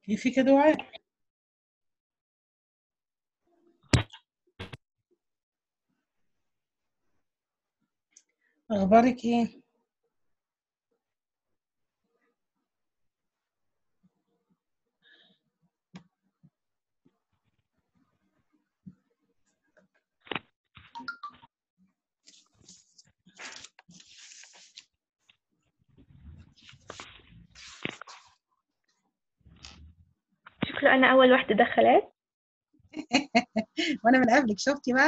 كيفك يا دعاء اخبارك ايه شكله أنا أول واحدة دخلت وانا من قبلك شفتي بقى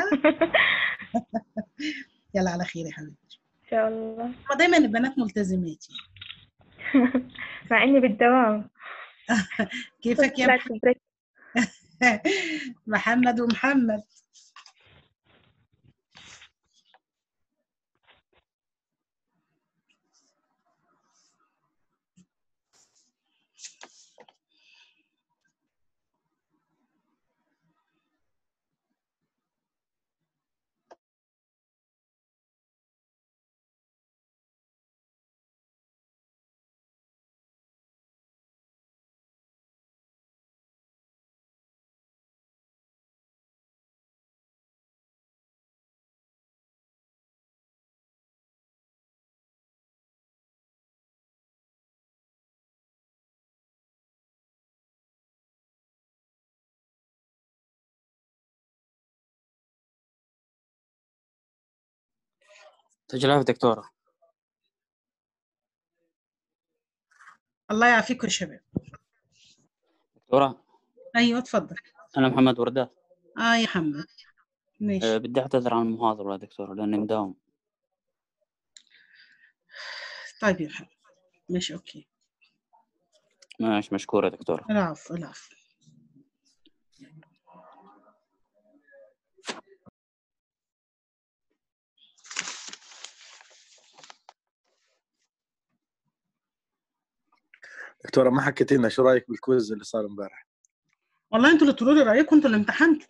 يلا على خير يا حبيبتي إن شاء الله هما دايما البنات ملتزمات يعني. مع إني بالدوام كيفك يا طلعت بريك. محمد ومحمد يعطيك العافية دكتورة الله يعافيكم يا شباب دكتورة ايوه اتفضل أنا محمد وردات اه يا محمد ماشي أه بدي أعتذر عن المحاضرة يا دكتورة لأني مداوم طيب يا محمد ماشي اوكي ماشي مشكور يا دكتورة العفو العفو دكتوره ما حكيت لنا شو رايك بالكويز اللي صار امبارح والله انتوا اللي تقولوا لي رايكم انتوا اللي امتحنتوا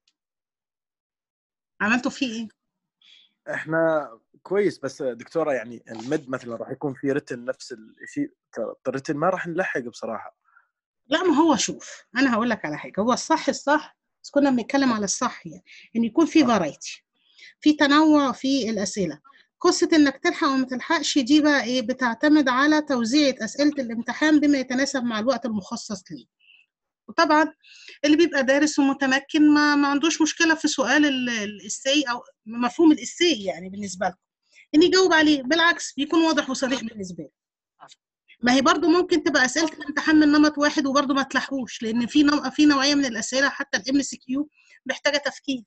عملتوا فيه ايه احنا كويس بس دكتوره يعني المد مثلا راح يكون في رتن نفس الشيء الرتن ما راح نلحق بصراحه لا ما هو شوف انا هقول لك على حاجه هو الصح الصح بس كنا بنتكلم على الصح يعني ان يكون في فرايتي في تنوع في الاسئله قصه انك تلحق وما تلحقش دي بقى ايه بتعتمد على توزيعه اسئله الامتحان بما يتناسب مع الوقت المخصص ليه وطبعا اللي بيبقى دارس ومتمكن ما, ما عندوش مشكله في سؤال ال- ال- السي او مفهوم الاسي يعني بالنسبه لكم ان يجاوب عليه بالعكس بيكون واضح وصريح بالنسبه له ما هي برضو ممكن تبقى اسئله الامتحان من نمط واحد وبرضو ما تلحقوش لان في نوع في نوعيه من الاسئله حتى الام سي كيو محتاجه تفكير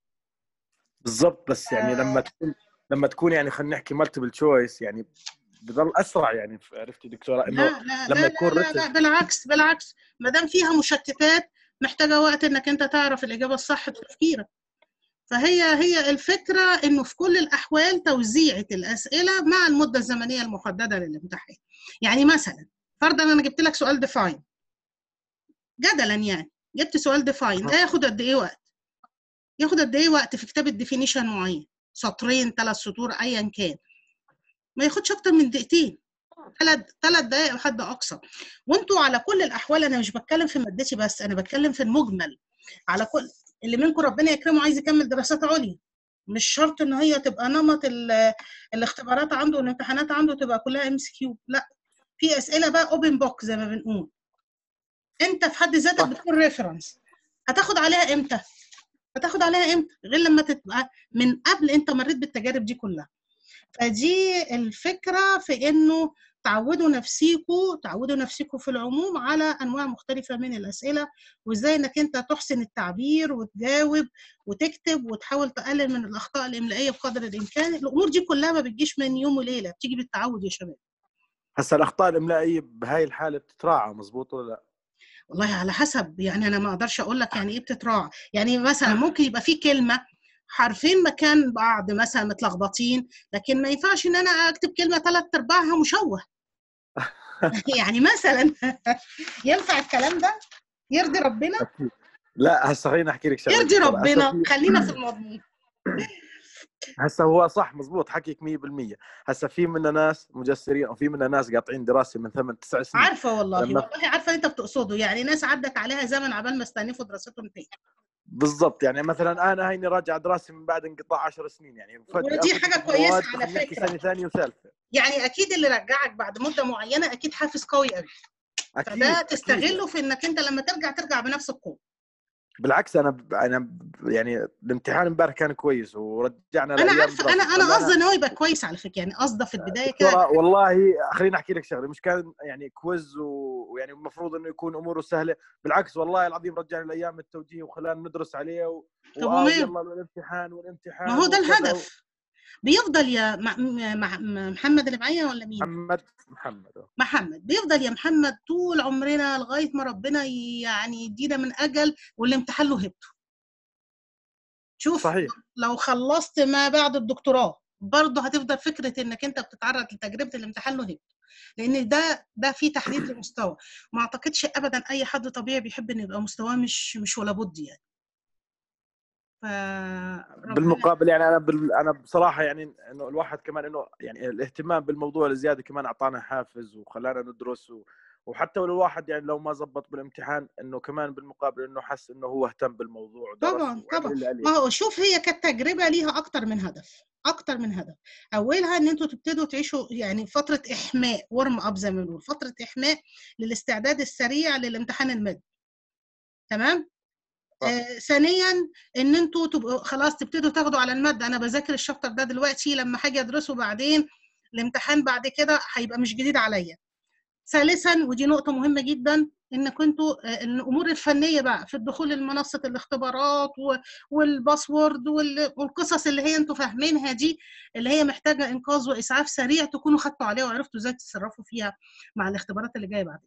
بالضبط بس يعني لما تكون لما تكون يعني خلينا نحكي مالتيبل تشويس يعني بضل اسرع يعني عرفتي دكتوره انه لا لا لما لا, يكون لا, لا, رتم لا بالعكس بالعكس ما دام فيها مشتتات محتاجه وقت انك انت تعرف الاجابه الصح بتفكيرك فهي هي الفكره انه في كل الاحوال توزيعه الاسئله مع المده الزمنيه المحدده للامتحان يعني مثلا فرضا انا جبت لك سؤال ديفاين جدلا يعني جبت سؤال ديفاين ده ياخد قد ايه وقت ياخد قد ايه وقت في كتابه ديفينيشن معين سطرين ثلاث سطور ايا كان ما ياخدش اكتر من دقيقتين ثلاث ثلاث دقائق حد اقصى وانتوا على كل الاحوال انا مش بتكلم في مادتي بس انا بتكلم في المجمل على كل اللي منكم ربنا يكرمه عايز يكمل دراسات عليا مش شرط ان هي تبقى نمط ال- الاختبارات عنده والامتحانات عنده تبقى كلها ام سي كيو لا في اسئله بقى اوبن بوك زي ما بنقول انت في حد ذاتك صح. بتكون ريفرنس هتاخد عليها امتى هتاخد عليها امتى غير لما تبقى من قبل انت مريت بالتجارب دي كلها فدي الفكره في انه تعودوا نفسيكوا تعودوا نفسيكوا في العموم على انواع مختلفه من الاسئله وازاي انك انت تحسن التعبير وتجاوب وتكتب وتحاول تقلل من الاخطاء الاملائيه بقدر الامكان الامور دي كلها ما بتجيش من يوم وليله بتيجي بالتعود يا شباب هسه الاخطاء الاملائيه بهاي الحاله بتتراعى مزبوط ولا لا؟ والله على حسب يعني انا ما اقدرش اقول لك يعني ايه بتتراعى يعني مثلا ممكن يبقى في كلمه حرفين مكان بعض مثلا متلخبطين لكن ما ينفعش ان انا اكتب كلمه ثلاث ارباعها مشوه يعني مثلا ينفع الكلام ده يرضي ربنا لا هسه خليني احكي لك شغله يرضي دكتورة. ربنا هسه في- خلينا في المضمون هسه هو صح مزبوط حكيك 100% هسه في منا ناس مجسرين وفي منا ناس قاطعين دراسه من ثمان تسع سنين عارفه والله لما- والله عارفه اللي انت بتقصده يعني ناس عدت عليها زمن عبال ما استأنفوا دراستهم تاني بالضبط يعني مثلا انا هيني راجع دراسي من بعد انقطاع 10 سنين يعني فجأة ودي فترة حاجة كويسة مواد على خلتني فكرة. سنه ثانيه وثالثه يعني اكيد اللي رجعك بعد مده معينه اكيد حافز قوي قوي اكيد فده أكيد. تستغله في انك انت لما ترجع ترجع بنفس القوه بالعكس انا ب... انا ب... يعني الامتحان امبارح كان كويس ورجعنا انا لأيام عارفه انا دراسة. انا خلانا- قصدي ان هو يبقى كويس على فكره يعني قصده في البدايه كده دكتورة والله خليني احكي لك شغله مش كان يعني كويز و- ويعني المفروض انه يكون اموره سهله بالعكس والله العظيم رجعني لايام التوجيه وخلانا ندرس عليه و... طب وآه وماله؟ يلا الامتحان والامتحان ما هو ده وكذا الهدف بيفضل يا مع مع مع محمد اللي معايا ولا مين؟ محمد محمد محمد بيفضل يا محمد طول عمرنا لغايه ما ربنا يعني يدينا من اجل والامتحان له هبته. شوف صحيح لو خلصت ما بعد الدكتوراه برضه هتفضل فكره انك انت بتتعرض لتجربه الامتحان له هبته. لان ده ده في تحديد لمستوى ما اعتقدش ابدا اي حد طبيعي بيحب ان يبقى مستواه مش مش ولا بد يعني. ف ربنا- بالمقابل يعني انا بال... انا بصراحه يعني انه الواحد كمان انه يعني الاهتمام بالموضوع الزياده كمان اعطانا حافز وخلانا ندرس و... وحتى لو الواحد يعني لو ما زبط بالامتحان انه كمان بالمقابل انه حس انه هو اهتم بالموضوع ودرس طبعاً، وعمل طبعاً. اللي عليه. ما هو شوف هي كانت تجربه ليها اكتر من هدف اكتر من هدف اولها ان انتوا تبتدوا تعيشوا يعني فتره احماء ورم اب زي ما بنقول فتره احماء للاستعداد السريع للامتحان المادي تمام صح. آه ثانيا ان انتوا تبقوا خلاص تبتدوا تاخدوا على الماده انا بذاكر الشابتر ده دلوقتي لما هاجي ادرسه بعدين الامتحان بعد كده هيبقى مش جديد عليا ثالثا ودي نقطه مهمه جدا ان كنتوا آه، الامور الفنيه بقى في الدخول لمنصه الاختبارات و- والباسورد وال- والقصص اللي هي انتوا فاهمينها دي اللي هي محتاجه انقاذ واسعاف سريع تكونوا خدتوا عليها وعرفتوا ازاي تتصرفوا فيها مع الاختبارات اللي جايه بعد كده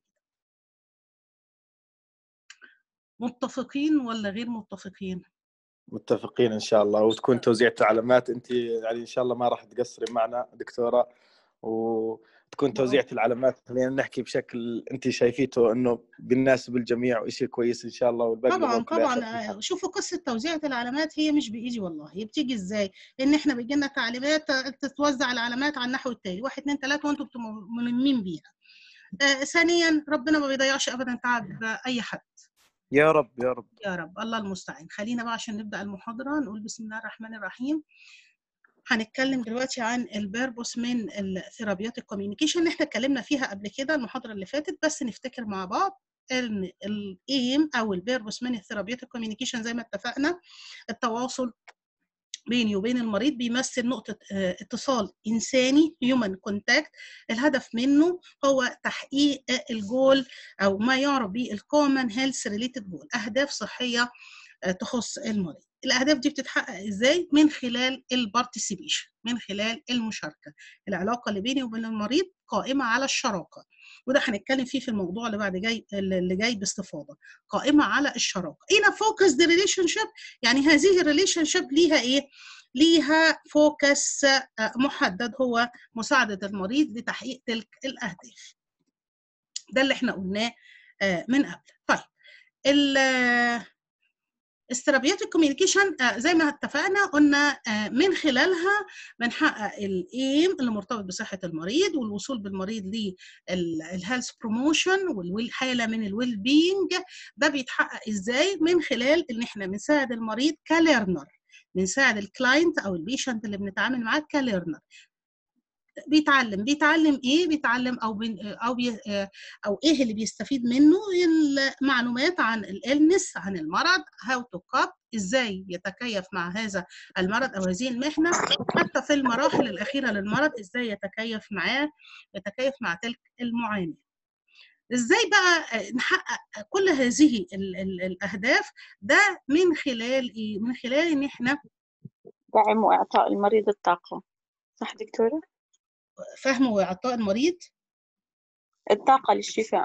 متفقين ولا غير متفقين متفقين ان شاء الله وتكون توزيع العلامات انت يعني ان شاء الله ما راح تقصري معنا دكتوره وتكون توزيع العلامات خلينا نحكي بشكل انت شايفيته انه بيناسب الجميع وشيء كويس ان شاء الله والباقي طبعا الأمور كلها طبعا ياخذ آه، شوفوا قصه توزيع العلامات هي مش بايدي والله هي بتيجي ازاي ان احنا بيجي لنا تعليمات آه، تتوزع العلامات على النحو التالي واحد اتنين تلاته وانتوا بتبقوا ملمين بيها آه ثانيا ربنا ما بيضيعش ابدا تعب آه، اي حد يا رب يا رب يا رب الله المستعان خلينا بقى عشان نبدا المحاضره نقول بسم الله الرحمن الرحيم هنتكلم دلوقتي عن البيربوس من الثيرابيوتيك كوميونيكيشن احنا اتكلمنا فيها قبل كده المحاضره اللي فاتت بس نفتكر مع بعض ان الايم او البيربوس من الثيرابيوتيك كوميونيكيشن زي ما اتفقنا التواصل بيني وبين المريض بيمثل نقطة آه، اتصال إنساني human contact الهدف منه هو تحقيق الجول أو ما يعرف به الكومن هيلث ريليتد جول أهداف صحية آه، تخص المريض الأهداف دي بتتحقق إزاي؟ من خلال البارتيسيبيشن من خلال المشاركة العلاقة اللي بيني وبين المريض قائمة على الشراكة وده هنتكلم فيه في الموضوع اللي بعد جاي اللي جاي باستفاضة قائمة على الشراكة إن فوكس the relationship يعني هذه الريليشن شيب ليها ايه؟ ليها فوكس محدد هو مساعدة المريض لتحقيق تلك الأهداف. ده اللي احنا قلناه آه، من قبل. طيب الثيرابيوتيك كوميونيكيشن زي ما اتفقنا قلنا آه، من خلالها بنحقق الايم اللي مرتبط بصحه المريض والوصول بالمريض للهيلث بروموشن والحاله من الويل بينج ده بيتحقق ازاي من خلال ان احنا بنساعد المريض كليرنر بنساعد الكلاينت او البيشنت اللي بنتعامل معاه كليرنر بيتعلم بيتعلم ايه بيتعلم او بين او بي او ايه اللي بيستفيد منه المعلومات عن الالنس عن المرض هاو تو كاب ازاي يتكيف مع هذا المرض او هذه المحنه حتى في المراحل الاخيره للمرض ازاي يتكيف معاه يتكيف مع تلك المعاناه ازاي بقى نحقق كل هذه ال ال الاهداف ده من خلال ايه من خلال ان احنا دعم وإعطاء المريض الطاقة صح دكتورة؟ فهم واعطاء المريض الطاقة للشفاء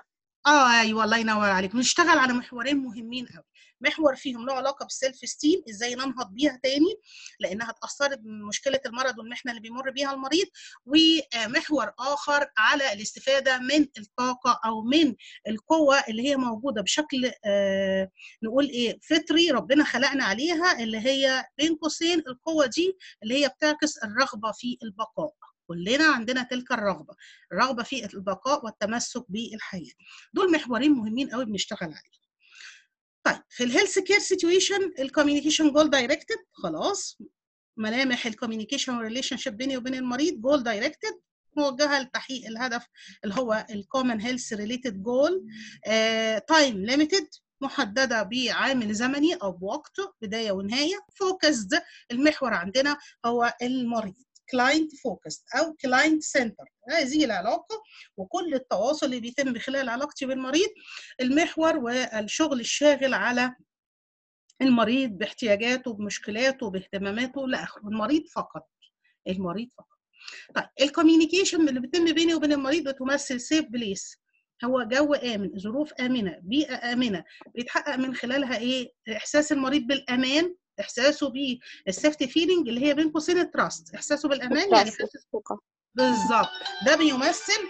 اه ايوه الله ينور عليك بنشتغل على محورين مهمين قوي محور فيهم له علاقه بالسيلف ستيم ازاي ننهض بيها تاني لانها اتاثرت بمشكله المرض والمحنه اللي بيمر بيها المريض ومحور اخر على الاستفاده من الطاقه او من القوه اللي هي موجوده بشكل آه نقول ايه فطري ربنا خلقنا عليها اللي هي بين قوسين القوه دي اللي هي بتعكس الرغبه في البقاء كلنا عندنا تلك الرغبه الرغبه في البقاء والتمسك بالحياه دول محورين مهمين قوي بنشتغل عليهم طيب في الهيلث كير سيتويشن الكوميونيكيشن جول دايركتد خلاص ملامح الكوميونيكيشن ريليشن شيب بيني وبين المريض جول دايركتد موجهه لتحقيق الهدف اللي هو الكومن هيلث ريليتد جول تايم ليميتد محدده بعامل زمني او بوقته بدايه ونهايه فوكسد المحور عندنا هو المريض كلاينت فوكس او كلاينت سنتر هذه العلاقه وكل التواصل اللي بيتم خلال علاقتي بالمريض المحور والشغل الشاغل على المريض باحتياجاته بمشكلاته باهتماماته لاخره المريض فقط المريض فقط طيب الكوميونيكيشن اللي بيتم بيني وبين المريض بتمثل سيف بليس هو جو امن ظروف امنه بيئه امنه بيتحقق من خلالها ايه احساس المريض بالامان احساسه بالسيفتي فيلينج اللي هي بين قوسين التراست احساسه بالامان يعني حاسس بالظبط ده بيمثل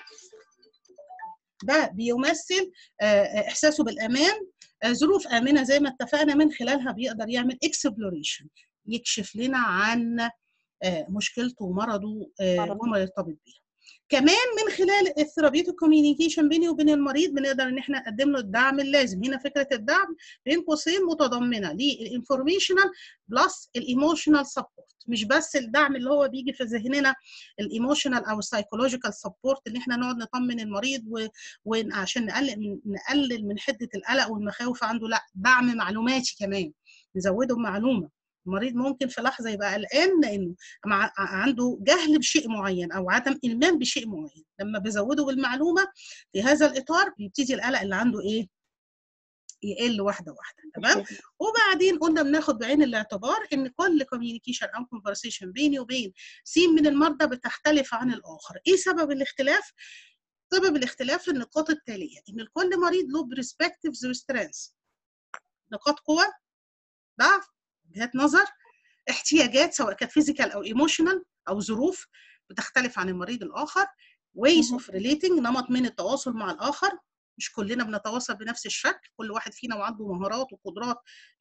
ده بيمثل احساسه بالامان ظروف امنه زي ما اتفقنا من خلالها بيقدر يعمل اكسبلوريشن يكشف لنا عن مشكلته ومرضه وما يرتبط بيها كمان من خلال الثيرابيوتيك كوميونيكيشن بيني وبين المريض بنقدر ان احنا نقدم له الدعم اللازم هنا فكره الدعم بين قوسين متضمنه للانفورميشنال بلس الايموشنال سبورت مش بس الدعم اللي هو بيجي في ذهننا الايموشنال او السايكولوجيكال سبورت ان احنا نقعد نطمن المريض و... وعشان نقلل من نقلل من حده القلق والمخاوف عنده لا دعم معلوماتي كمان نزوده بمعلومه المريض ممكن في لحظه يبقى قلقان لانه مع عنده جهل بشيء معين او عدم المام بشيء معين لما بزوده بالمعلومه في هذا الاطار بيبتدي القلق اللي عنده ايه يقل واحده واحده تمام وبعدين قلنا بناخد بعين الاعتبار ان كل كوميونيكيشن او كونفرسيشن بيني وبين سين من المرضى بتختلف عن الاخر ايه سبب الاختلاف سبب الاختلاف النقاط التاليه ان لكل مريض له برسبكتيفز وسترينث نقاط قوه ضعف وجهات نظر احتياجات سواء كانت فيزيكال او ايموشنال او ظروف بتختلف عن المريض الاخر ways of relating نمط من التواصل مع الاخر مش كلنا بنتواصل بنفس الشكل كل واحد فينا وعنده مهارات وقدرات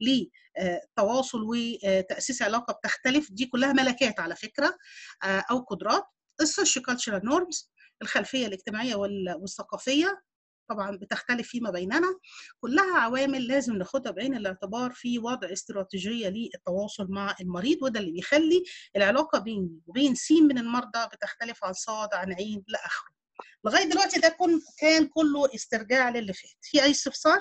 للتواصل وتاسيس علاقه بتختلف دي كلها ملكات على فكره او قدرات السوشيال كالتشرال نورمز الخلفيه الاجتماعيه والثقافيه طبعا بتختلف فيما بيننا كلها عوامل لازم ناخدها بعين الاعتبار في وضع استراتيجيه للتواصل مع المريض وده اللي بيخلي العلاقه بيني وبين سين من المرضى بتختلف عن صاد عن عين لاخره لغايه دلوقتي ده كن كان كله استرجاع للي فات في اي استفسار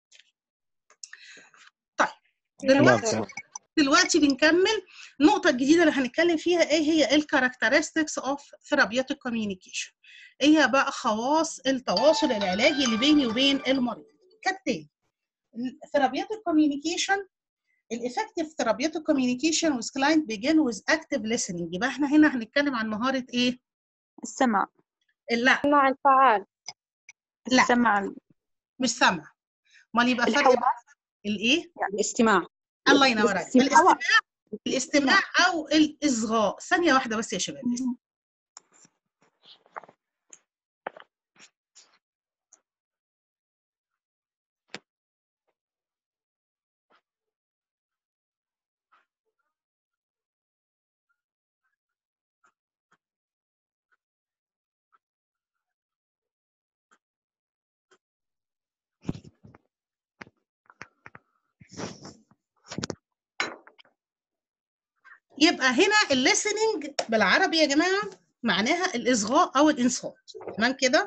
طيب دلوقتي دلوقتي بنكمل النقطة الجديدة اللي هنتكلم فيها ايه هي الكاركترستكس اوف ثيرابيوتيك كوميونيكيشن ايه هي بقى خواص التواصل العلاجي اللي بيني وبين المريض كالتالي الثيرابيوتيك كوميونيكيشن الافكتيف ثيرابيوتيك كوميونيكيشن with client begin with active listening يبقى احنا هنا هنتكلم عن مهارة ايه؟ السمع لا السمع الفعال لا. السمع مش سمع امال يبقى فرق الحواس الايه؟ يعني الاستماع الله ينور عليك الاستماع. الاستماع الاستماع او الاصغاء ثانية واحدة بس يا شباب يبقى هنا الليسننج بالعربي يا جماعه معناها الاصغاء او الانصات تمام كده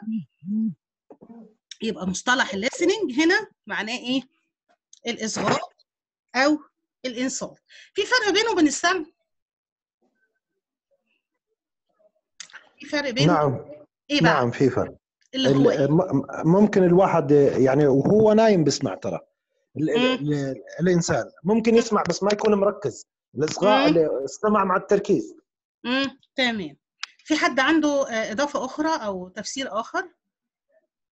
يبقى مصطلح الليسننج هنا معناه ايه الاصغاء او الانصات في فرق بينه وبين السمع في فرق بينه نعم ايه بقى نعم في فرق اللي هو إيه؟ ال- م- ممكن الواحد يعني وهو نايم بيسمع ترى ال- مم. ال- الانسان ممكن يسمع بس ما يكون مركز الاصغاء مم. الاستماع مع التركيز امم تمام في حد عنده آه، اضافه اخرى او تفسير اخر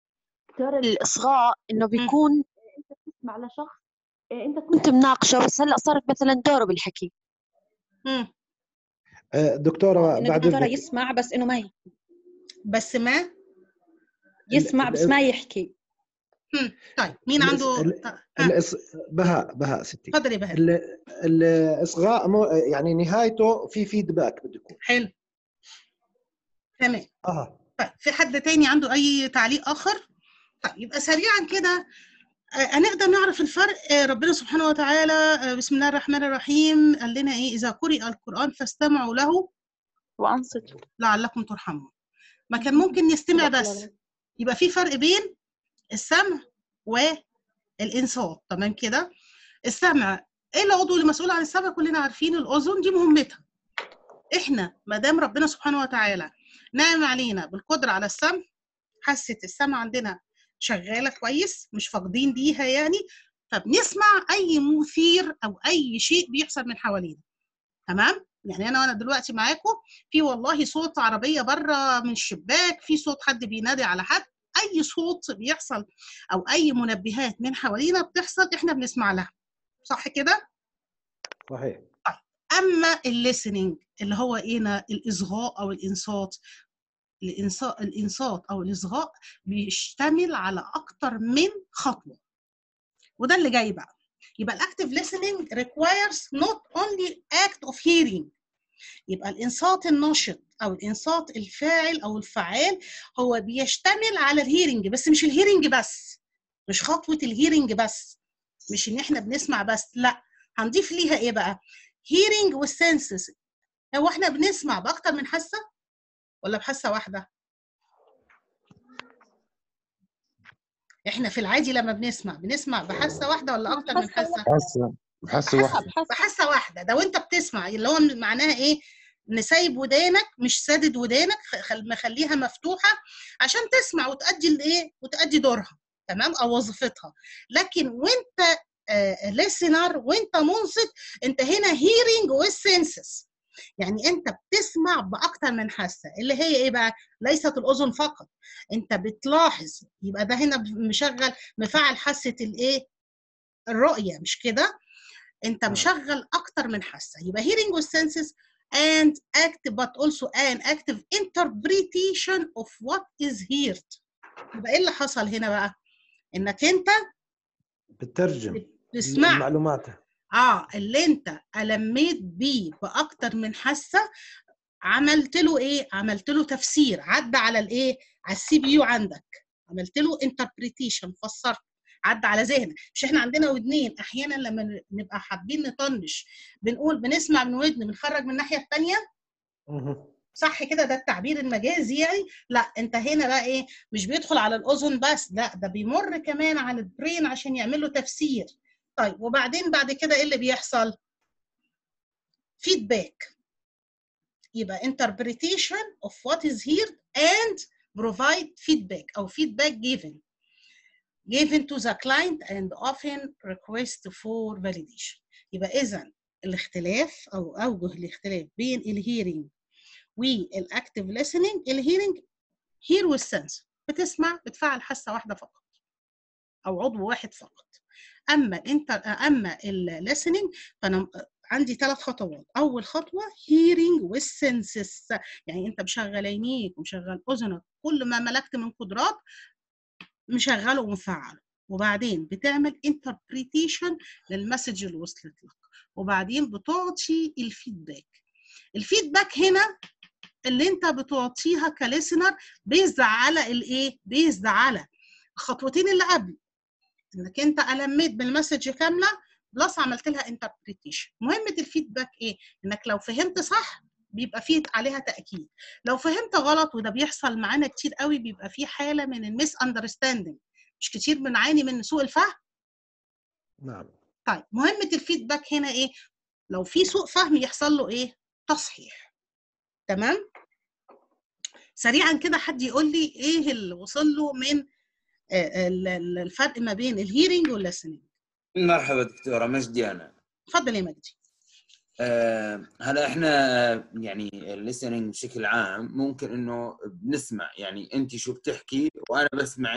دكتور الإصغاء إنه بيكون أنت بتسمع لشخص إيه، أنت كنت مناقشة بس هلأ صارت مثلا دوره بالحكي مم. آه، دكتورة انه بعد الدكتورة إذنك يسمع بس انه ما ي- بس ما يسمع بس ما يحكي مم. طيب مين الإس- عنده ال- آه، الإص... بهاء بهاء ستي اتفضلي بهاء ال- الإصغاء مو... يعني نهايته في فيدباك بده يكون حلو تمام اه طيب في حد تاني عنده اي تعليق اخر طيب يبقى سريعا كده آه، هنقدر نعرف الفرق آه، ربنا سبحانه وتعالى آه، بسم الله الرحمن الرحيم قال لنا ايه اذا قرئ القرآن فاستمعوا له وأنصتوا لعلكم ترحمون ما كان ممكن نستمع بس يبقى في فرق بين السمع والانصات تمام كده السمع ايه العضو اللي مسؤول عن السمع كلنا عارفين الاذن دي مهمتها احنا ما دام ربنا سبحانه وتعالى نعم علينا بالقدره على السمع حاسه السمع عندنا شغاله كويس مش فاقدين ليها يعني فبنسمع اي مثير او اي شيء بيحصل من حوالينا تمام يعني انا وانا دلوقتي معاكم في والله صوت عربيه بره من الشباك في صوت حد بينادي على حد اي صوت بيحصل او اي منبهات من حوالينا بتحصل احنا بنسمع لها صح كده صحيح اما الليسننج اللي هو ايه نا- الاصغاء او الانصات الانصات الانصات او الاصغاء بيشتمل على اكتر من خطوه وده اللي جاي بقى يبقى الاكتيف listening requires not only act of hearing يبقى الانصات النشط او الانصات الفاعل او الفعال هو بيشتمل على الهيرنج بس مش الهيرنج بس مش خطوه الهيرنج بس مش ان احنا بنسمع بس لا هنضيف ليها ايه بقى hearing والسنسز هو احنا بنسمع باكتر من حاسه ولا بحاسه واحده احنا في العادي لما بنسمع بنسمع بحاسه واحده ولا اكتر من حاسه حاسه حاسه واحده بحاسه واحده ده وانت بتسمع اللي هو معناها ايه نسيب ودانك مش سادد ودانك خل- مخليها مفتوحه عشان تسمع وتأدي الايه وتأدي دورها تمام او وظيفتها لكن وانت ليسنر وانت منصت انت هنا هيرنج والسنسس يعني انت بتسمع باكتر من حاسه اللي هي ايه بقى ليست الاذن فقط انت بتلاحظ يبقى ده هنا مشغل مفعل حاسه الايه الرؤيه مش كده انت مشغل اكتر من حاسه يبقى hearing with senses and active but also an active interpretation of what is heard يبقى ايه اللي حصل هنا بقى انك انت بتترجم تسمع المعلومات اه اللي انت الميت بيه باكتر من حاسه عملت له ايه عملت له تفسير عدى على الايه على السي بي يو عندك عملت له انتربريتيشن فسرت عدى على ذهنك مش احنا عندنا ودنين احيانا لما نبقى حابين نطنش بنقول بنسمع من ودن بنخرج من الناحيه الثانيه مهم. صح كده ده التعبير المجازي يعني لا انت هنا بقى ايه مش بيدخل على الاذن بس لا ده بيمر كمان على البرين عشان يعمل له تفسير طيب وبعدين بعد كده ايه اللي بيحصل فيدباك يبقى interpretation of what is heard and provide feedback او feedback given given to the client and often request for validation يبقى اذا الاختلاف او اوجه الاختلاف بين الهيرنج والاكتيف listening الهيرنج هير والسنس بتسمع بتفعل حاسه واحده فقط او عضو واحد فقط اما الانتر اما الليسننج فانا عندي ثلاث خطوات اول خطوه هيرنج والسنسس يعني انت مشغل عينيك ومشغل اذنك كل ما ملكت من قدرات مشغله ومفعله وبعدين بتعمل انتربريتيشن للمسج اللي وصلت لك وبعدين بتعطي الفيدباك الفيدباك هنا اللي انت بتعطيها كليسنر بيزد على الايه بيزد على الخطوتين اللي قبل انك انت الميت بالمسج كامله بلس عملت لها انتربريتيشن مهمه الفيدباك ايه انك لو فهمت صح بيبقى فيه عليها تاكيد لو فهمت غلط وده بيحصل معانا كتير قوي بيبقى فيه حاله من الميس اندرستاندينج مش كتير بنعاني من سوء الفهم نعم طيب مهمه الفيدباك هنا ايه لو في سوء فهم يحصل له ايه تصحيح تمام سريعا كده حد يقول لي ايه اللي وصل له من آه، ال- ال- الفرق ما بين الهيرنج والليسننج مرحبا دكتورة مجدي أنا اتفضل يا مجدي أه هلا احنا يعني الليسننج بشكل عام ممكن انه بنسمع يعني انت شو بتحكي وانا بسمعك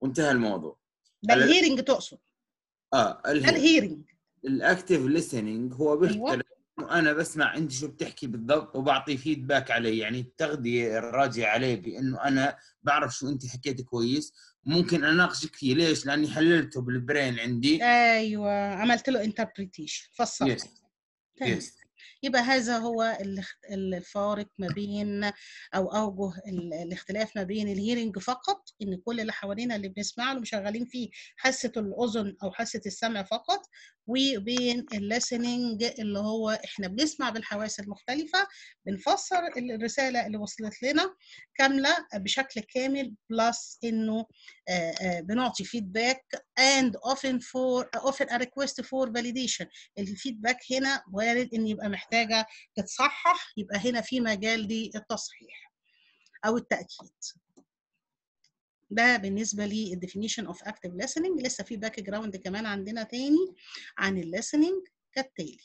وانتهى الموضوع ده ال- الهيرنج تقصد اه ده الهي- الهيرنج الاكتف listening هو ايوه بيختلف إنه انا بسمع انت شو بتحكي بالضبط وبعطي فيدباك عليه يعني التغذيه الراجعه عليه بانه انا بعرف شو انت حكيت كويس ممكن اناقشك فيه ليش؟ لاني حللته بالبرين عندي ايوه عملت له انتربريتيشن فسرت يس تمام يس يبقى هذا هو الاخت- الفارق ما بين او اوجه ال- الاختلاف ما بين الهيرنج فقط ان كل اللي حوالينا اللي بنسمعه اللي مشغلين فيه حاسه الاذن او حاسه السمع فقط وبين الليسننج اللي هو احنا بنسمع بالحواس المختلفه بنفسر ال- الرساله اللي وصلت لنا كامله بشكل كامل بلس انه آه، آه، بنعطي فيدباك and often for often a request for validation الفيدباك هنا وارد ان يبقى محتاجه تتصحح يبقى هنا في مجال للتصحيح او التاكيد ده بالنسبه لي definition of active listening لسه في باك جراوند كمان عندنا تاني عن الليسننج كالتالي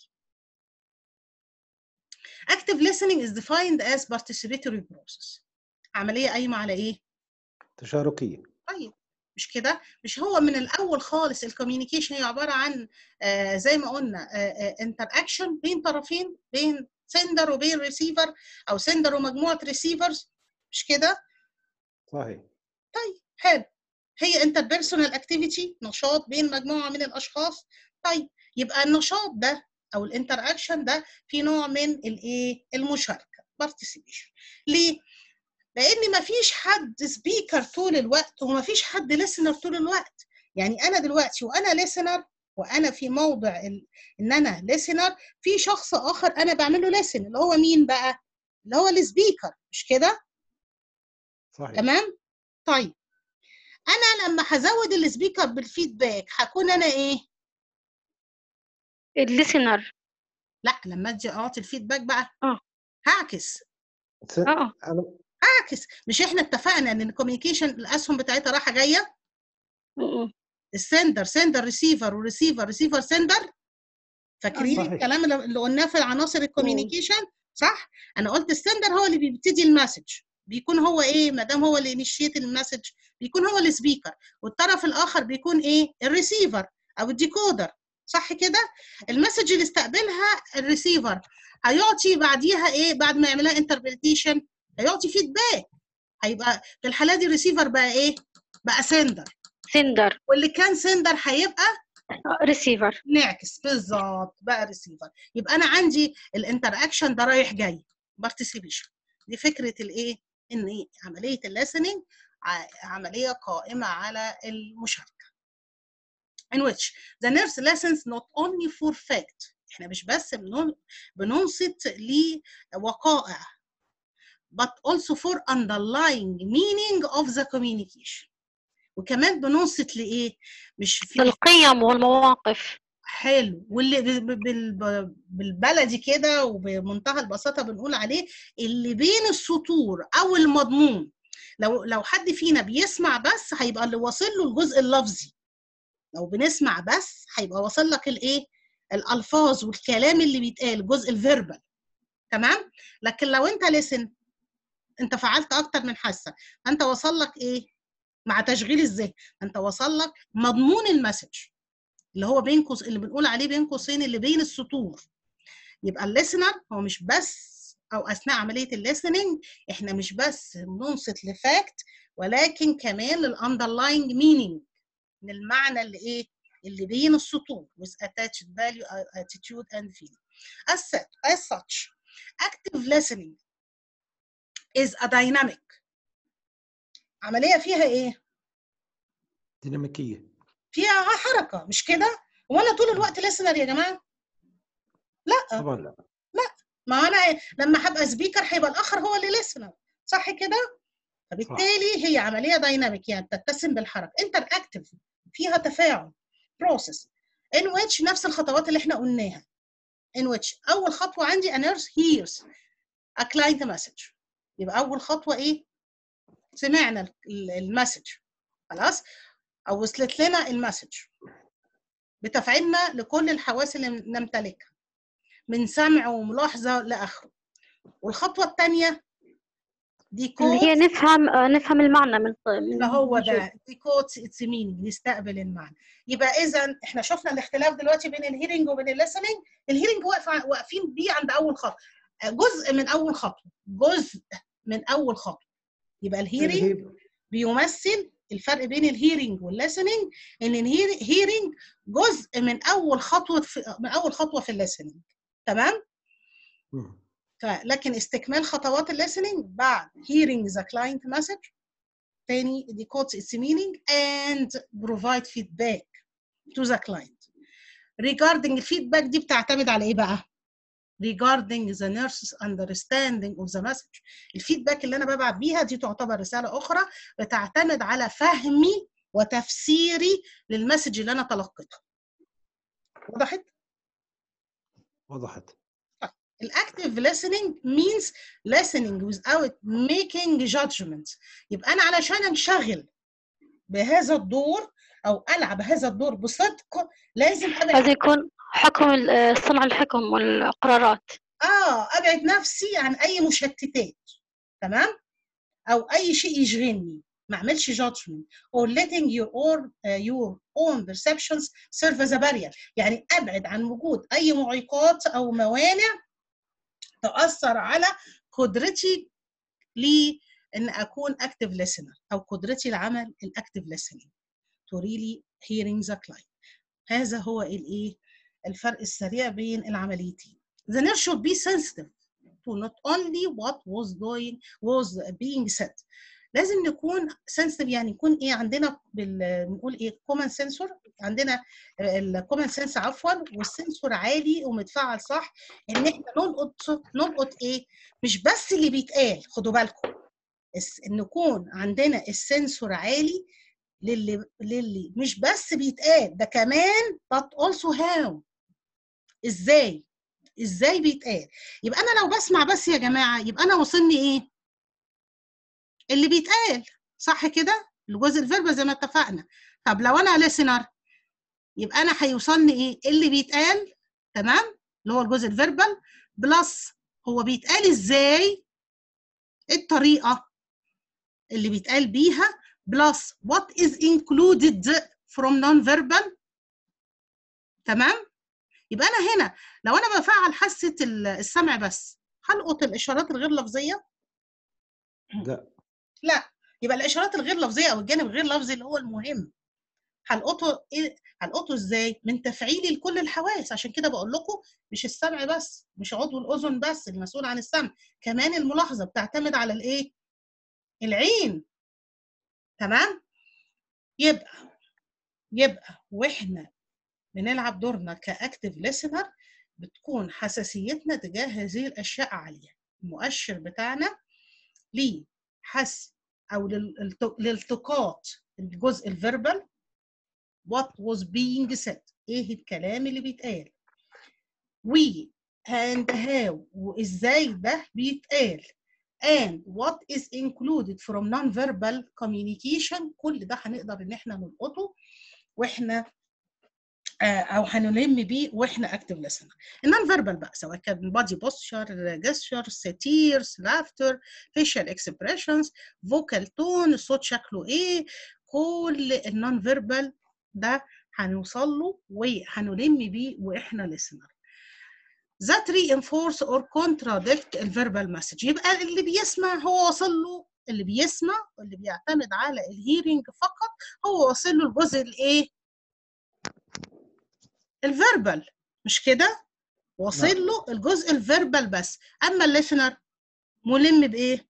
active listening is defined as participatory process عمليه قايمه على ايه تشاركيه طيب مش كده مش هو من الاول خالص الكوميونيكيشن هي عباره عن آه زي ما قلنا انتر اكشن بين طرفين بين سندر وبين ريسيفر او سندر ومجموعه ريسيفرز مش كده صحيح طيب حلو هي انتر بيرسونال اكتيفيتي نشاط بين مجموعه من الاشخاص طيب يبقى النشاط ده او الانتر اكشن ده في نوع من الايه المشاركه بارتيسيبيشن ليه لان مفيش حد سبيكر طول الوقت ومفيش حد ليسنر طول الوقت يعني انا دلوقتي وانا ليسنر وانا في موضع ال... ان انا ليسنر في شخص اخر انا بعمل له ليسن اللي هو مين بقى اللي هو السبيكر مش كده صحيح تمام طيب انا لما هزود السبيكر بالفيدباك هكون انا ايه الليسنر لا لما اجي اعطي الفيدباك بقى اه هعكس س- اه انا هعكس مش احنا اتفقنا ان الكوميونيكيشن الاسهم بتاعتها رايحه جايه م- السندر سندر ريسيفر وريسيفر ريسيفر سندر فاكرين صحيح. الكلام اللي اللي قلناه في عناصر الكوميونيكيشن صح انا قلت السندر هو اللي بيبتدي المسج بيكون هو ايه ما دام هو اللي انيشيت المسج بيكون هو السبيكر والطرف الاخر بيكون ايه الريسيفر او الديكودر صح كده المسج اللي استقبلها الريسيفر هيعطي بعديها ايه بعد ما يعملها انتربريتيشن هيعطي فيدباك هيبقى في الحاله دي الريسيفر بقى ايه بقى سندر سندر واللي كان سندر هيبقى ريسيفر نعكس بالظبط بقى ريسيفر يبقى انا عندي الانتر اكشن ده رايح جاي بارتيسيبيشن دي فكره الايه ان إيه؟ عمليه الليسننج عمليه قائمه على المشاركه in which the nurse listens not only for fact احنا مش بس بنن- بننصت لوقائع but also for underlying meaning of the communication وكمان بننصت لايه مش في للقيم والمواقف حلو واللي ب- ب- بال- بالبلدي كده وبمنتهى البساطه بنقول عليه اللي بين السطور او المضمون لو لو حد فينا بيسمع بس هيبقى اللي واصل له الجزء اللفظي لو بنسمع بس هيبقى واصل لك الايه الالفاظ والكلام اللي بيتقال الجزء الفيربال تمام لكن لو انت لسن انت فعلت اكتر من حاسه انت وصل لك ايه مع تشغيل الذهن انت وصل لك مضمون المسج اللي هو بين قوس اللي بنقول عليه بين قوسين اللي بين السطور يبقى الليسنر هو مش بس او اثناء عمليه الليسننج احنا مش بس بننصت لفاكت ولكن كمان للاندرلاينج مينينج من المعنى اللي ايه اللي بين السطور with attached value attitude and feeling as such, as such active listening is a dynamic عمليه فيها ايه ديناميكيه فيها حركه مش كده وانا طول الوقت listener يا جماعه لا طبعا لا ما انا لما هبقى سبيكر هيبقى الاخر هو اللي listener صح كده فبالتالي هي عمليه دايناميك يعني بتتسم بالحركه انتر اكتف فيها تفاعل بروسيس in which نفس الخطوات اللي احنا قلناها in which اول خطوه عندي a nurse hears a client message يبقى اول خطوه ايه سمعنا ال- المسج خلاص او وصلت لنا المسج بتفعيلنا لكل الحواس اللي نمتلكها من سمع وملاحظه لاخره والخطوه الثانيه دي اللي هي كود نفهم آه، نفهم المعنى من من اللي هو من شو. ده دي كودز اتس مينينج نستقبل المعنى يبقى اذا احنا شفنا الاختلاف دلوقتي بين الهيرنج وبين الليسننج الهيرنج واقف ع- واقفين بيه عند اول خطوه جزء من اول خطوه جزء من اول خطوه يبقى الهيرنج بيمثل الفرق بين الهيرنج والليسننج ان الهيرنج جزء من اول خطوه في من اول خطوه في الليسننج تمام مم. فلكن استكمال خطوات الليسننج بعد hearing the client message تاني decode its meaning and provide feedback to the client regarding الفيدباك دي بتعتمد على ايه بقى regarding the nurse's understanding of the message الفيدباك اللي انا ببعت بيها دي تعتبر رسالة اخرى بتعتمد على فهمي وتفسيري للمسج اللي انا تلقيتها وضحت وضحت الاكتيف listening means listening without making judgments يبقى انا علشان انشغل بهذا الدور او العب هذا الدور بصدق لازم هذا ابعد يكون حكم ال- آه، صنع الحكم والقرارات اه ابعد نفسي عن اي مشتتات تمام او اي شيء يشغلني ما اعملش judgment or letting your own uh, your own perceptions serve as a barrier يعني ابعد عن وجود اي معيقات او موانع تاثر على قدرتي لان اكون active listener او قدرتي لعمل الاكتيف listening to really hearing the client هذا هو الايه الفرق السريع بين العمليتين the nurse should be sensitive to not only what was doing was being said لازم نكون sensitive يعني يكون ايه عندنا بال... بنقول ايه common sensor عندنا الكومن سنس عفوا والسنسور عالي ومتفعل صح ان احنا نلقط نلقط ايه مش بس اللي بيتقال خدوا بالكم الس- ان يكون عندنا السنسور عالي للي للي مش بس بيتقال ده كمان but also how ازاي ازاي بيتقال يبقى انا لو بسمع بس يا جماعه يبقى انا وصلني ايه اللي بيتقال صح كده الجزء الفيربال زي ما اتفقنا طب لو انا listener يبقى انا هيوصلني ايه اللي بيتقال تمام اللي هو الجزء الفيربال بلس هو بيتقال ازاي إيه الطريقه اللي بيتقال بيها بلس what is included from non-verbal تمام يبقى انا هنا لو انا بفعل حاسه ال- السمع بس هلقط الاشارات الغير لفظيه لا لا يبقى الاشارات الغير لفظيه او الجانب الغير لفظي اللي هو المهم هلقطه ايه هلقطه ازاي من تفعيلي لكل الحواس عشان كده بقول لكم مش السمع بس مش عضو الاذن بس المسؤول عن السمع كمان الملاحظه بتعتمد على الايه العين تمام يبقى يبقى واحنا بنلعب دورنا كاكتيف listener بتكون حساسيتنا تجاه هذه الاشياء عاليه المؤشر بتاعنا لحس او للالت- لالتقاط الجزء الفيربال what was being said ايه الكلام اللي بيتقال و and how وازاي ده بيتقال and what is included from non-verbal communication كل ده هنقدر ان احنا نلقطه واحنا آه، او هنلم بيه واحنا اكتف listener النون فيربال بقى سواء كان body posture gestures tears laughter facial expressions vocal tone الصوت شكله ايه كل النون فيربال ده هنوصل له وهنلم بيه واحنا listener that reinforce or contradict الفيربال مسج يبقى اللي بيسمع هو واصل له اللي بيسمع واللي بيعتمد على الهيرنج فقط هو واصل له الجزء الايه الفيربال مش كده واصل نعم. له الجزء الفيربال بس اما الليسنر ملم بايه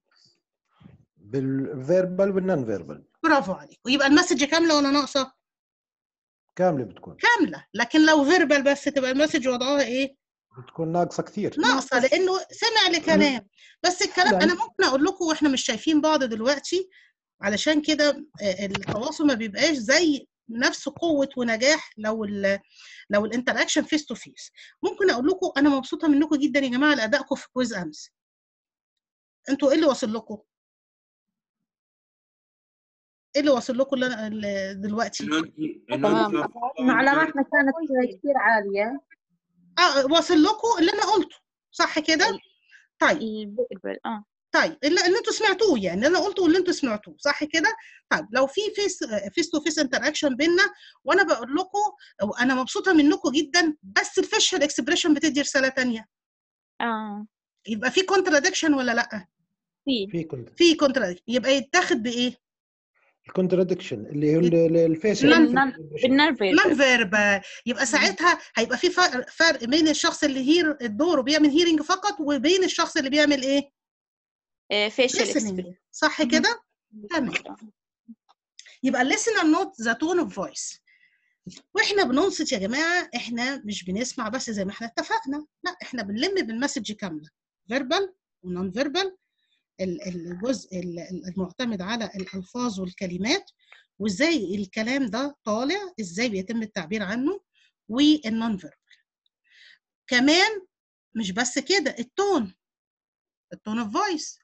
بالفيربال والنون فيربال برافو عليك ويبقى المسج كامله ولا ناقصه كامله بتكون كامله لكن لو فيربال بس تبقى المسج وضعها ايه بتكون ناقصه كثير ناقصه لانه سمع لكلام بس الكلام لا. انا ممكن اقول لكم واحنا مش شايفين بعض دلوقتي علشان كده آه، التواصل ما بيبقاش زي نفس قوه ونجاح لو ال لو الانتراكشن فيس تو فيس ممكن اقول لكم انا مبسوطه منكم جدا يا جماعه لادائكم في كويز امس انتوا ايه اللي واصل لكم ايه اللي واصل لكم اللي أنا- اللي دلوقتي انه انت انه تمام. انت معلوماتنا كانت كثير عالية اه واصل لكم اللي انا قلته صح كده طيب الفيربال اه طيب اللي, اللي انتوا سمعتوه يعني اللي انا قلته واللي انتوا سمعتوه صح كده طيب لو في فيس فيس تو فيس انتر اكشن بينا وانا بقول لكم وانا مبسوطه منكم جدا بس الفيشل اكسبريشن بتدي رساله تانية اه يبقى في كونتراديكشن ولا لا في في كنت في كونتراديكشن يبقى يتاخد بايه الكونتراديكشن اللي هو ال- ال- الفيس بالنرفيل نون فيربال يبقى ساعتها هيبقى في فرق, فرق بين الشخص اللي هير الدور وبيعمل هيرنج فقط وبين الشخص اللي بيعمل ايه فيشل listening صح كده تمام يبقى listener not the tone of voice واحنا بننصت يا جماعه احنا مش بنسمع بس زي ما احنا اتفقنا لا احنا بنلم بالمسج كامله فيربال ونون فيربال الجزء ال- ال- المعتمد على الالفاظ والكلمات وازاي الكلام ده طالع ازاي بيتم التعبير عنه والنون فيربال كمان مش بس كده التون التون اوف فويس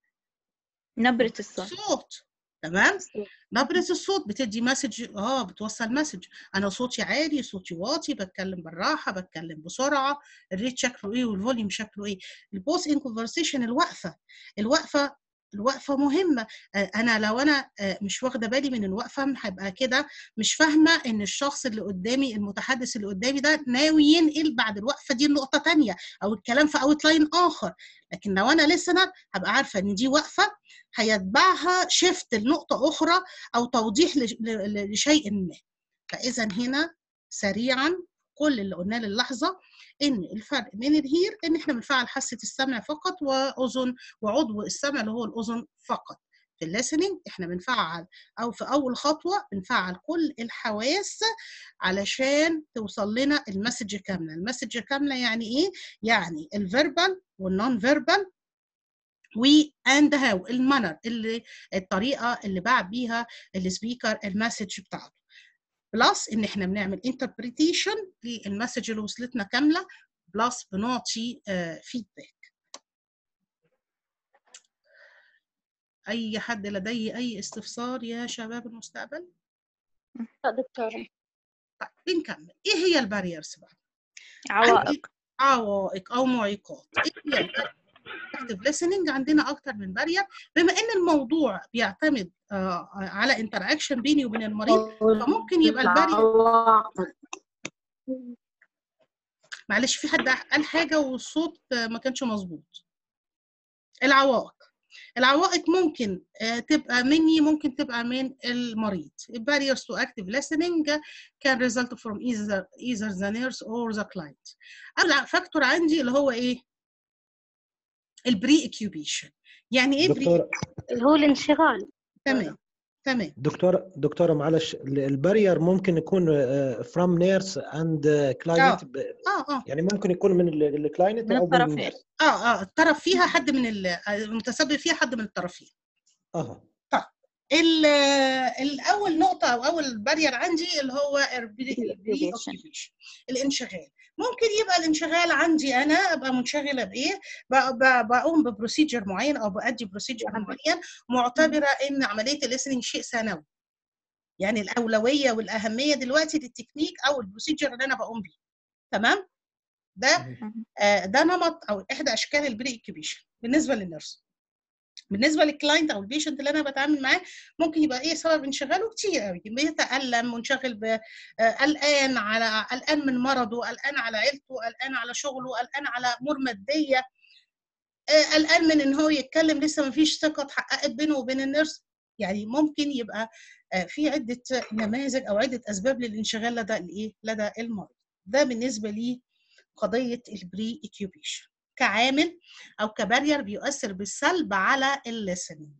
نبرة الصوت صوت تمام نبرة الصوت بتدي مسج اه بتوصل مسج انا صوتي عالي صوتي واطي بتكلم بالراحه بتكلم بسرعه الريت شكله ايه والفوليوم شكله ايه البوست ان كونفرسيشن الوقفه الوقفه الوقفه مهمه آه، انا لو انا آه، مش واخده بالي من الوقفه هبقى كده مش فاهمه ان الشخص اللي قدامي المتحدث اللي قدامي ده ناوي ينقل بعد الوقفه دي لنقطه تانية او الكلام في اوت لاين اخر لكن لو انا listener هبقى عارفه ان دي وقفه هيتبعها شيفت لنقطه اخرى او توضيح لش- ل- ل- لشيء ما فاذا هنا سريعا كل اللي قلناه للحظه ان الفرق بين الهير ان احنا بنفعل حاسه السمع فقط واذن وعضو السمع اللي هو الاذن فقط في الليسننج احنا بنفعل او في اول خطوه بنفعل كل الحواس علشان توصل لنا المسج كامله المسج كامله يعني ايه يعني الفيربال والنون فيربال و اند هاو المانر اللي الطريقه اللي بعت بيها السبيكر المسج بتاعته بلس ان احنا بنعمل انتربريتيشن للمسج اللي وصلتنا كامله بلس بنعطي فيدباك اي حد لديه اي استفسار يا شباب المستقبل دكتورة طيب بنكمل ايه هي الباريرز بقى عوائق عوائق او معيقات ايه هي اكتف listening عندنا اكتر من بارير بما ان الموضوع بيعتمد آه، على انتراكشن بيني وبين المريض فممكن يبقى البارير معلش في حد قال حاجه والصوت آه، ما كانش مظبوط العوائق العوائق ممكن آه، تبقى مني ممكن تبقى من المريض barriers to active listening can result from either either the nurse or the client اول فاكتور عندي اللي هو ايه البري اكيوبيشن يعني ايه بري دكتور اللي هو الانشغال تمام تمام دكتورة دكتورة معلش ال- البارير ممكن يكون فروم نيرس اند كلاينت اه اه يعني ممكن يكون من الكلاينت من او من الطرفين النيرس اه اه الطرف فيها حد من ال- المتسبب فيها حد من الطرفين اها ال- الاول نقطه او اول بارير عندي اللي هو البري occupation الانشغال ممكن يبقى الانشغال عندي انا ابقى منشغله بايه ب- ب- بقوم ببروسيجر معين او بادي بروسيجر معين معتبره ان عمليه الليسننج شيء ثانوي يعني الاولويه والاهميه دلوقتي للتكنيك او البروسيجر اللي انا بقوم بيه تمام ده آه، ده نمط او احدى اشكال البري اكيوبيشن بالنسبه للنيرس بالنسبه للكلاينت او البيشنت اللي انا بتعامل معاه ممكن يبقى ايه سبب انشغاله كتير قوي بيتالم منشغل ب آه، قلقان على قلقان من مرضه قلقان على عيلته قلقان على شغله قلقان على امور ماديه آه، قلقان من ان هو يتكلم لسه ما فيش ثقه اتحققت بينه وبين النيرس يعني ممكن يبقى آه، في عده نماذج او عده اسباب للانشغال لدى الايه لدى المريض ده بالنسبه لي قضيه البري اكيوبيشن كعامل او كبارير بيؤثر بالسلب على الليسننج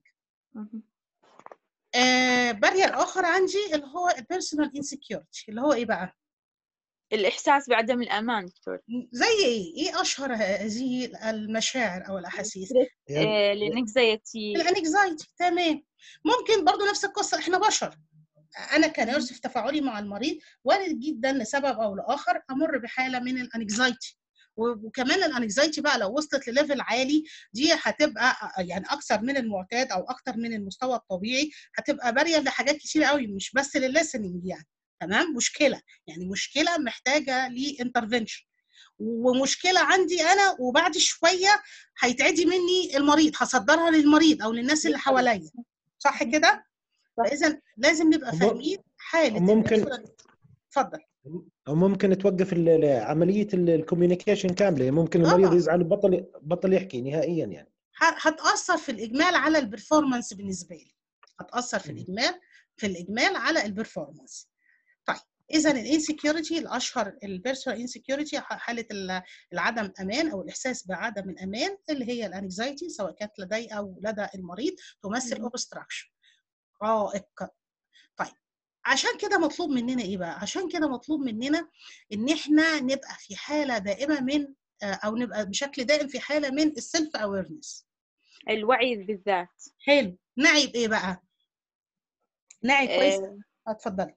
آه بارير اخر عندي اللي هو البيرسونال انسكيورتي اللي هو ايه بقى الإحساس بعدم الأمان دكتور زي ايه ايه اشهر هذه المشاعر او الاحاسيس الانكزايتي الانكزايتي تمام ممكن برضو نفس القصه احنا بشر انا كنيرس في تفاعلي مع المريض وارد جدا لسبب او لاخر امر بحاله من الانكزايتي وكمان الانكزايتي بقى لو وصلت لليفل عالي دي هتبقى يعني اكثر من المعتاد او اكثر من المستوى الطبيعي هتبقى باريه لحاجات كتير قوي مش بس للlistening يعني تمام مشكله يعني مشكله محتاجه لانترفنشن ومشكله عندي انا وبعد شويه هيتعدي مني المريض هصدرها للمريض او للناس اللي حواليا صح كده فاذا لازم نبقى وم- فاهمين حاله وممكن البيرسونال اتفضل او ممكن توقف ال- ال- عمليه الكوميونيكيشن كامله ممكن المريض طبعا. يزعل وبطل بطل يحكي نهائيا يعني ه- هتاثر في الاجمال على البرفورمانس بالنسبه لي هتاثر في الاجمال في الاجمال على البرفورمانس طيب اذا الانسكيورتي الاشهر البيرسونال انسكيورتي حاله ال- العدم امان او الاحساس بعدم الامان اللي هي الانكزايتي سواء كانت لدي او لدى المريض تمثل اوبستراكشن عائق طيب عشان كده مطلوب مننا ايه بقى عشان كده مطلوب مننا ان احنا نبقى في حاله دائمه من آه، او نبقى بشكل دائم في حاله من السيلف اويرنس الوعي بالذات حلو نعي بايه بقى نعي كويس آه، اتفضلي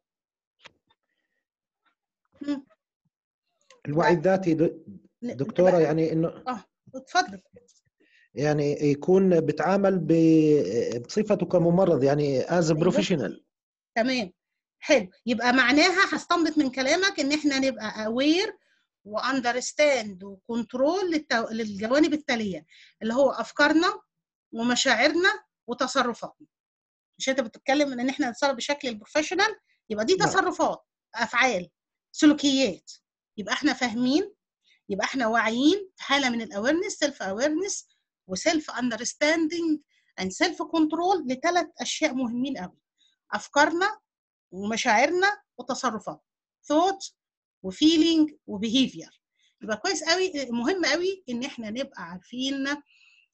مم. الوعي الذاتي د- ن- دكتوره نبقى- يعني انه اه اتفضل يعني يكون بتعامل ب- بصفته كممرض يعني از أيوة. بروفيشنال تمام حلو يبقى معناها هستنبط من كلامك ان احنا نبقى اوير واندرستاند وكنترول للجوانب التاليه اللي هو افكارنا ومشاعرنا وتصرفاتنا مش انت بتتكلم ان احنا نتصرف بشكل البروفيشنال يبقى دي نعم. تصرفات افعال سلوكيات يبقى احنا فاهمين يبقى احنا واعيين في حاله من الاويرنس سيلف اويرنس وسيلف اندرستاندينج اند سيلف كنترول لثلاث اشياء مهمين قوي افكارنا ومشاعرنا وتصرفات ثوت وفيلينج وبيهيفير يبقى كويس قوي مهم قوي ان احنا نبقى عارفين آه،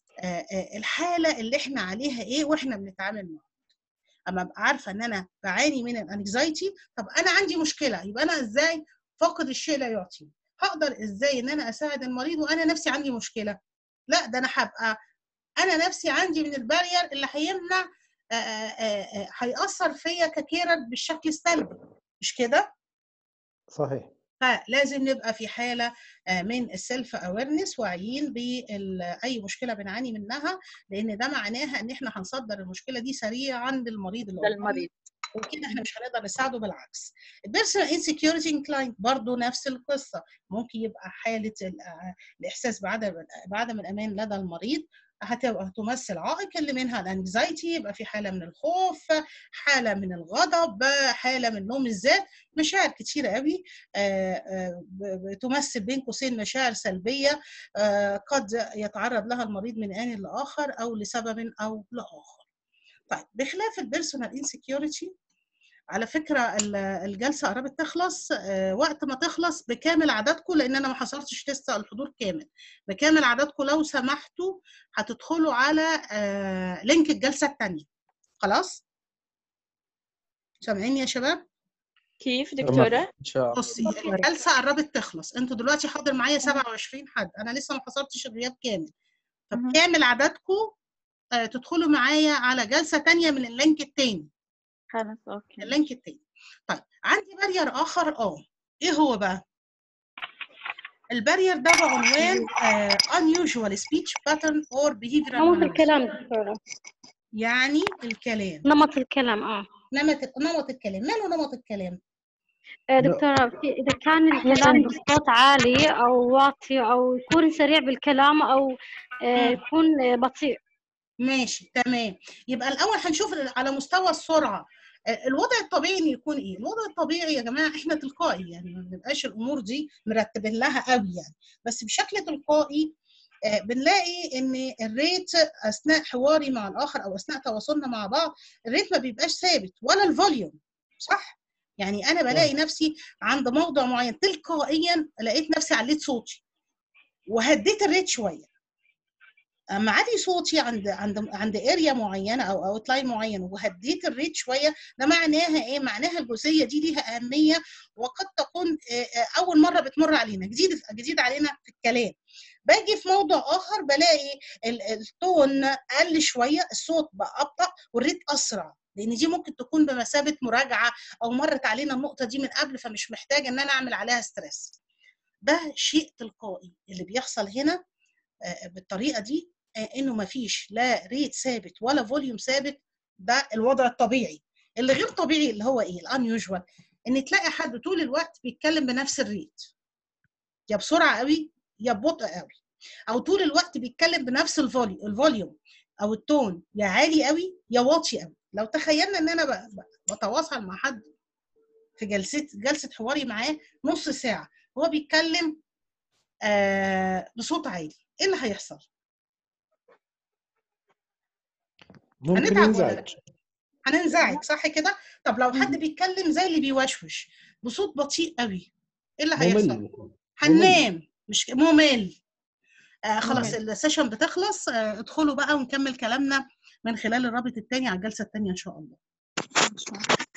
آه، الحاله اللي احنا عليها ايه واحنا بنتعامل معاها اما ابقى عارفه ان انا بعاني من الانكزايتي طب انا عندي مشكله يبقى انا ازاي فاقد الشيء لا يعطي هقدر ازاي ان انا اساعد المريض وانا نفسي عندي مشكله لا ده انا هبقى انا نفسي عندي من البارير اللي هيمنع آه، آه، آه، هيأثر فيا ككيرر بالشكل السلبي مش كده؟ صحيح فلازم نبقى في حاله آه، من السيلف اويرنس واعيين باي مشكله بنعاني منها لان ده معناها ان احنا هنصدر المشكله دي سريعا للمريض اللي قدامنا. للمريض وكده احنا مش هنقدر نساعده بالعكس البيرسونال انسكيورتي انكلاين برضه نفس القصه ممكن يبقى حاله ال- آه، الاحساس بعدم بعدم الامان لدى المريض هتبقى تمثل عائق اللي منها الانكزايتي يبقى في حاله من الخوف حاله من الغضب حاله من نوم الذات مشاعر كتيره قوي آه، آه، ب- بتمثل بين قوسين مشاعر سلبيه آه، قد يتعرض لها المريض من آن لآخر أو لسبب أو لآخر. طيب بخلاف البيرسونال انسكيورتي على فكره ال- الجلسه قربت تخلص آه، وقت ما تخلص بكامل عددكم لان انا ما حصلتش لسه الحضور كامل بكامل عددكم لو سمحتوا هتدخلوا على آه، لينك الجلسه الثانيه خلاص سامعيني يا شباب كيف دكتورة؟ ان شاء الله بصي الجلسه قربت تخلص انتوا دلوقتي حاضر معايا 27 حد انا لسه ما حصلتش الغياب كامل فبكامل عددكم آه، تدخلوا معايا على جلسه تانية من اللينك التاني خلاص اوكي اللينك التاني طيب عندي بارير اخر اه ايه هو بقى البارير ده بعنوان آه unusual speech pattern or behavioral نمط mannerism. الكلام دكتورة يعني الكلام نمط الكلام اه نمط نمط الكلام ماله نمط الكلام آه، دكتورة في إذا كان الكلام بصوت عالي أو واطي أو يكون سريع بالكلام أو آه، مم. يكون آه، بطيء ماشي تمام يبقى الاول هنشوف على مستوى السرعه آه، الوضع الطبيعي ان يكون ايه الوضع الطبيعي يا جماعه احنا تلقائي يعني ما بنبقاش الامور دي مرتبين لها قوي يعني بس بشكل تلقائي آه، بنلاقي ان الريت اثناء حواري مع الاخر او اثناء تواصلنا مع بعض الريت ما بيبقاش ثابت ولا الفوليوم صح يعني انا بلاقي نفسي عند موضع معين تلقائيا لقيت نفسي عليت صوتي وهديت الريت شويه اما عادي صوتي عند عند عند اريا معينه او اوت لاين معين وهديت الريت شويه ده معناها ايه؟ معناها الجزئيه دي ليها اهميه وقد تكون آه، آه، اول مره بتمر علينا جديد جديد علينا في الكلام باجي في موضع اخر بلاقي ال- التون قل شويه الصوت بقى ابطا والريت اسرع لان دي ممكن تكون بمثابه مراجعه او مرت علينا النقطه دي من قبل فمش محتاج ان انا اعمل عليها ستريس ده شيء تلقائي اللي بيحصل هنا آه، بالطريقه دي آه، انه ما فيش لا ريت ثابت ولا فوليوم ثابت ده الوضع الطبيعي اللي غير طبيعي اللي هو ايه الانيوجوال ان تلاقي حد طول الوقت بيتكلم بنفس الريت يا بسرعه قوي يا ببطء قوي او طول الوقت بيتكلم بنفس الفولي الفوليوم او التون يا عالي قوي يا واطي قوي لو تخيلنا ان انا ب- ب- بتواصل مع حد في جلسه جلسه حواري معاه نص ساعه هو بيتكلم آه بصوت عالي ايه اللي هيحصل ممكن هنتعب ولا لا ينزعج هننزعج صح كده طب لو حد بيتكلم زي اللي بيوشوش بصوت بطيء قوي ايه اللي هيحصل ممل ممل هننام مش ممل آه خلاص ممل. السيشن بتخلص آه ادخلوا بقى ونكمل كلامنا من خلال الرابط التاني على الجلسه التانيه ان شاء الله إن شاء الله.